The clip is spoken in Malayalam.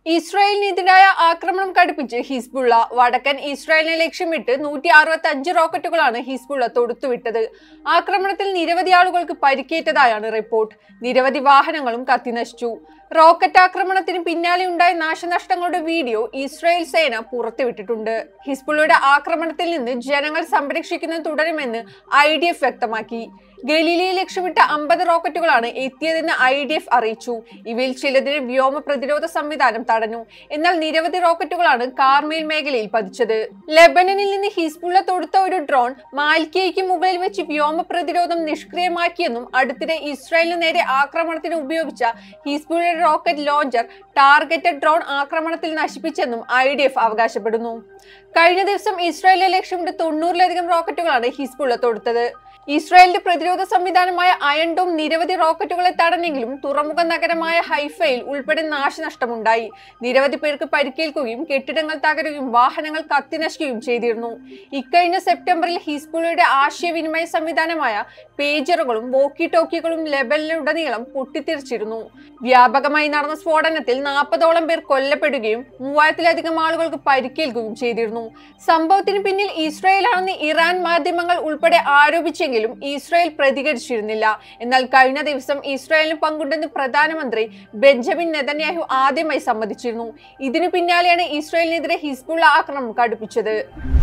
ഇസ്രായേലിനെതിരായ ആക്രമണം കടുപ്പിച്ച് ഹിസ്ബുള്ള വടക്കൻ ഇസ്രായേലിനെ ലക്ഷ്യമിട്ട് നൂറ്റി അറുപത്തി അഞ്ച് റോക്കറ്റുകളാണ് ഹിസ്ബുള്ള തൊടുത്തുവിട്ടത് ആക്രമണത്തിൽ നിരവധി ആളുകൾക്ക് പരിക്കേറ്റതായാണ് റിപ്പോർട്ട് നിരവധി വാഹനങ്ങളും കത്തിനശിച്ചു റോക്കറ്റ് ആക്രമണത്തിന് പിന്നാലെ ഉണ്ടായ നാശനഷ്ടങ്ങളുടെ വീഡിയോ ഇസ്രായേൽ സേന പുറത്തുവിട്ടിട്ടുണ്ട് ഹിസ്ബുള്ളയുടെ ആക്രമണത്തിൽ നിന്ന് ജനങ്ങൾ സംരക്ഷിക്കുന്നത് തുടരുമെന്ന് ഐ ഡി എഫ് വ്യക്തമാക്കി ഗലീലയെ ലക്ഷ്യമിട്ട അമ്പത് റോക്കറ്റുകളാണ് എത്തിയതെന്ന് ഐ ഡി എഫ് അറിയിച്ചു ഇവയിൽ ചിലതിന് വ്യോമ പ്രതിരോധ സംവിധാനം തടഞ്ഞു എന്നാൽ നിരവധി റോക്കറ്റുകളാണ് കാർമേൽ മേഖലയിൽ പതിച്ചത് ലെബനനിൽ നിന്ന് ഹിസ്ബുള്ള തൊടുത്ത ഒരു ഡ്രോൺ മാൽക്കിയയ്ക്ക് മുകളിൽ വെച്ച് വ്യോമ പ്രതിരോധം നിഷ്ക്രിയമാക്കിയെന്നും അടുത്തിടെ ഇസ്രായേലിന് നേരെ ആക്രമണത്തിന് ഉപയോഗിച്ച ഹിസ്ബുള്ളയുടെ റോക്കറ്റ് ലോഞ്ചർ ടാർഗറ്റഡ് ഡ്രോൺ ആക്രമണത്തിൽ നശിപ്പിച്ചെന്നും ഐ ഡി എഫ് അവകാശപ്പെടുന്നു കഴിഞ്ഞ ദിവസം ഇസ്രായേലിനെ ലക്ഷ്യമിട്ട് തൊണ്ണൂറിലധികം റോക്കറ്റുകളാണ് ഹിസ്ബുള്ള തൊടുത്തത് ഇസ്രായേലിന്റെ പ്രതിരോധ സംവിധാനമായ അയൺ ഡോം നിരവധി റോക്കറ്റുകളെ തടഞ്ഞെങ്കിലും തുറമുഖ നഗരമായ ഹൈഫയിൽ ഉൾപ്പെടെ നാശനഷ്ടമുണ്ടായി നിരവധി പേർക്ക് പരിക്കേൽക്കുകയും കെട്ടിടങ്ങൾ തകരുകയും വാഹനങ്ങൾ കത്തിനശിക്കുകയും ചെയ്തിരുന്നു ഇക്കഴിഞ്ഞ സെപ്റ്റംബറിൽ ഹിസ്ബുള്ളയുടെ ആശയവിനിമയ സംവിധാനമായ പേജറുകളും വോക്കി ടോക്കികളും ലെബനിലുടനീളം പൊട്ടിത്തെറിച്ചിരുന്നു വ്യാപകമായി നടന്ന സ്ഫോടനത്തിൽ നാൽപ്പതോളം പേർ കൊല്ലപ്പെടുകയും മൂവായിരത്തിലധികം ആളുകൾക്ക് പരിക്കേൽക്കുകയും ചെയ്തിരുന്നു സംഭവത്തിന് പിന്നിൽ ഇസ്രായേലാണെന്ന് ഇറാൻ മാധ്യമങ്ങൾ ഉൾപ്പെടെ ആരോപിച്ചെങ്കിലും ഇസ്രായേൽ പ്രതികരിച്ചിരുന്നില്ല എന്നാൽ കഴിഞ്ഞ ദിവസം ഇസ്രായേലിന് പങ്കുണ്ടെന്ന് പ്രധാനമന്ത്രി ബെഞ്ചമിൻ നെതന്യാഹു ആദ്യമായി സമ്മതിച്ചിരുന്നു ഇതിനു പിന്നാലെയാണ് ഇസ്രായേലിനെതിരെ ഹിസ്ബുള്ള ആക്രമണം കടുപ്പിച്ചത്